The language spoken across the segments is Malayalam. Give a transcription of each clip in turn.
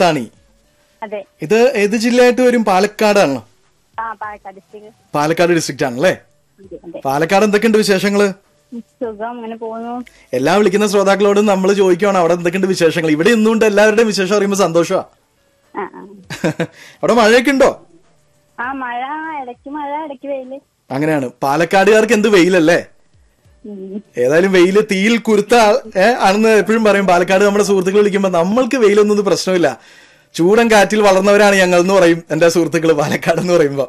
അത്താണി അതെ ഇത് ഏത് ജില്ലയായിട്ട് വരും പാലക്കാടാണോ ആ പാലക്കാട് ഡിസ്ട്രിക്ട് പാലക്കാട് ഡിസ്ട്രിക്റ്റ് ആണല്ലേ അതെ അതെ പാലക്കാട് എന്തൊക്കെയുണ്ട് വിശേഷങ്ങള് സുഖം അങ്ങനെ പോകുന്നു എല്ലാ വിളിക്കുന്ന ശ്രോതാക്കളോടും നമ്മൾ ചോദിക്കുവാണ് അവിടെ എന്തൊക്കെയുണ്ട് വിശേഷങ്ങൾ ഇവിടെ ഇന്നുകൊണ്ട് എല്ലാവരുടെയും വിശേഷം അറിയുമ്പോൾ സന്തോഷമാ ആ ആ അവിടെ മഴയൊക്കെ ഉണ്ടോ ആ മഴ ഇടയ്ക്ക് മഴ ഇടയ്ക്ക് വെയില് അങ്ങനെയാണ് പാലക്കാടുകാർക്ക് എന്ത് വെയിലല്ലേ ഉം. ഏതായാലും വെയില് തീയിൽ കുരുത്ത ആൾ- ഏ, ആണെന്ന് എപ്പോഴും പറയും പാലക്കാട് നമ്മുടെ സുഹൃത്തുക്കൾ വിളിക്കുമ്പോൾ നമ്മൾക്ക് വെയിലൊന്നും ഒരു പ്രശ്നമില്ല ചൂടൻ കാറ്റിൽ വളർന്നവരാണ് ഞങ്ങൾ എന്ന് പറയും എന്റെ സുഹൃത്തുക്കൾ പാലക്കാട് എന്ന് പറയുമ്പോ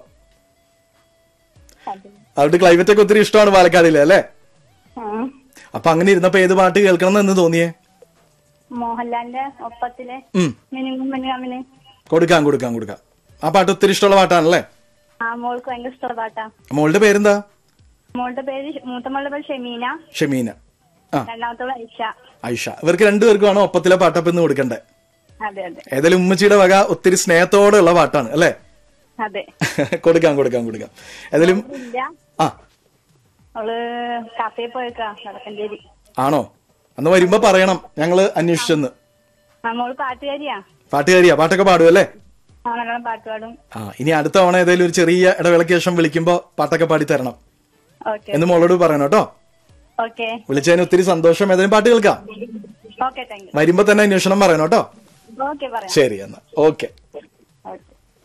അതെ. അവിടെ ക്ലൈമറ്റ് ഒക്കെ ഒത്തിരി ഇഷ്ടമാണ് പാലക്കാടിലെ അല്ലേ ആ. അപ്പൊ അങ്ങനെ ഇരുന്നപ്പോ ഏത് പാട്ട് കേൾക്കണം എന്ന് തോന്നിയേ മോഹൻലാലിന്റെ ഒപ്പത്തിലെ ഉം മിനുങ്ങും മിനുങ്ങാമിന് കൊടുക്കാം കൊടുക്കാം കൊടുക്കാം ആ പാട്ട് ഒത്തിരി ഇഷ്ടമുള്ള പാട്ടാണല്ലേ ആ മോൾക്ക് ഭയങ്കര ഇഷ്ടമുള്ള പാട്ടാ മോളുടെ പേരെന്താ മോളുടെ പേര് മൂത്ത മോളുടെ പേര് ഷെമീന ഷമീന ആ രണ്ടാമത്തോള് ഐഷ ഐഷ ഇവർക്ക് രണ്ടുപേർക്കുമാണ് ഒപ്പത്തിലെ പാട്ടപ്പ് ഇന്ന് കൊടുക്കണ്ടേ അതെ അതെ ഏതായാലും ഉമ്മച്ചിയുടെ വക ഒത്തിരി സ്നേഹത്തോടെ ഉള്ള പാട്ടാണ് അല്ലേ അതെ കൊടുക്കാം കൊടുക്കാം കൊടുക്കാം ഏതായാലും ഇല്ല ആ അവള് കഫേ പോയേക്കാ വടക്കഞ്ചേരി ആണോ അന്ന് വരുമ്പോ പറയണം ഞങ്ങള് അന്വേഷിച്ചെന്ന് ആ മോള് പാട്ടുകാരിയാ പാട്ടുകാരിയാ പാട്ടൊക്കെ പാടുമല്ലേ ആ നല്ലോണം പാട്ട് പാടും ആ ഇനി അടുത്ത തവണ ഏതായാലും ഒരു ചെറിയ ഇടവേളയ്ക്ക് ശേഷം വിളിക്കുമ്പോ പാട്ടൊക്കെ പാടി തരണം ഓക്കെ എന്ന് മോളോട് പറയണം കേട്ടോ ഓക്കെ വിളിച്ചതിന് ഒത്തിരി സന്തോഷം ഏതായാലും പാട്ട് കേൾക്കാം ഓക്കെ താങ്ക് വരുമ്പോ തന്നെ അന്വേഷണം പറയണം കേട്ടോ യു ഓക്കെ പറയാം ശരി എന്നാ ഓക്കെ